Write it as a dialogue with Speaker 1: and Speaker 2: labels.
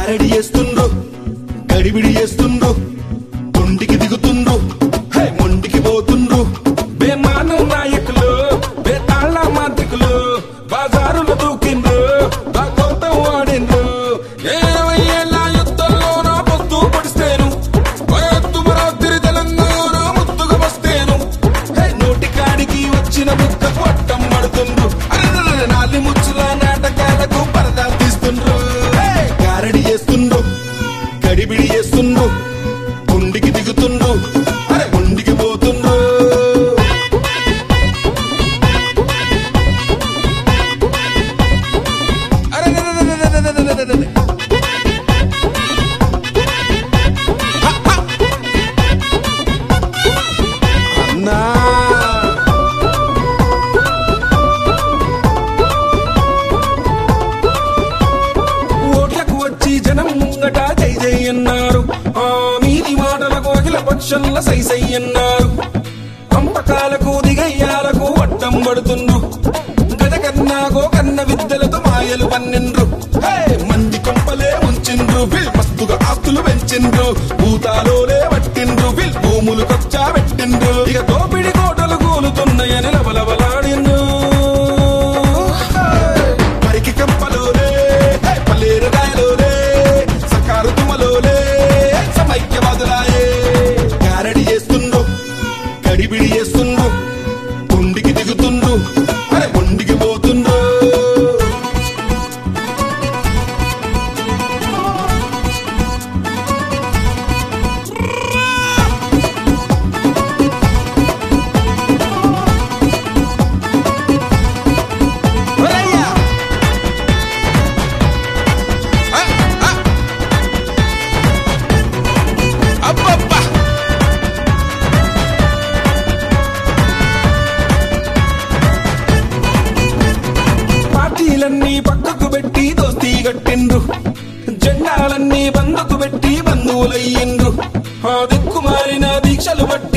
Speaker 1: గారడి చేస్తుండ్రు గడిబిడి చేస్తుండ్రు తొండికి దిగుతుండ్రు హే మొండికి పోతుండ్రు
Speaker 2: బేమానం నాయకులు బేతాళ మాంత్రికులు బజారులు దూకిండ్రు బాగోతం వాడిండ్రు ఏమయ్యేళ్ళ యుద్ధంలో నా పొత్తు పొడిస్తేను వయత్తు మరాత్రి తెలంగాణ ముత్తుగా వస్తేను
Speaker 1: హే నోటి కాడికి వచ్చిన ముక్క పొట్టం పడుతుండ్రు అరెరెరె నాలి ముచ్చుల నాటకాలకు పరదాలు తీస్తుండ్రు హే గారడి చేస్తుండ్రు గడిబిడి చేస్తుండ్రు గుండికి దిగుతుండ్రు అరే గుండికి పోతుండ్రు అరెరెరెరెరెరెరెరెరెరెరె. హ, హ. అన్నా
Speaker 2: ఓట్లకు వచ్చి జనం ముంగట జై జై అన్నారు ఆ మీది మాటలకు అఖిల పక్షంల సై సై అన్నారు పంపకాలకు దిగయ్యాలకు వట్టం పడుతుండ్రు గద కన్నా గోకన్న విద్యలతో మాయలు పన్నిండ్రు
Speaker 1: హే మంది కొంపలే ఉంచిండ్రు విల్ మస్తుగా ఆస్తులు పెంచిండ్రు భూతాలోలే పట్టిండ్రు విల్ భూములు కొచ్చా పెట్టిండ్రు
Speaker 2: ఇక దోపిడి కోటలు కూలుతున్నాయని లబలబలాడిండ్రు
Speaker 1: మరికి కంపలోలే హే పల్లేరు రాయలోలే సర్కారు తుమ్మలోలే సమైక్యవాదులాయే గారడి చేస్తుండ్రు గడిబిడి చేస్తుండ్రు గుండికి దిగుతుండ్రు అరే గుండికి పోతుండ్రు ఒరేయ్యా! ఆ, ఆ! అబ్బబ్బా!
Speaker 2: పార్టీలన్నీ పక్కకు పెట్టి దోస్తీ కట్టిండ్రు జెండాలన్నీ బందుకు పెట్టి బంధువులయ్యిండ్రు ఆ దిక్కుమారిన దీక్షలు బట్టి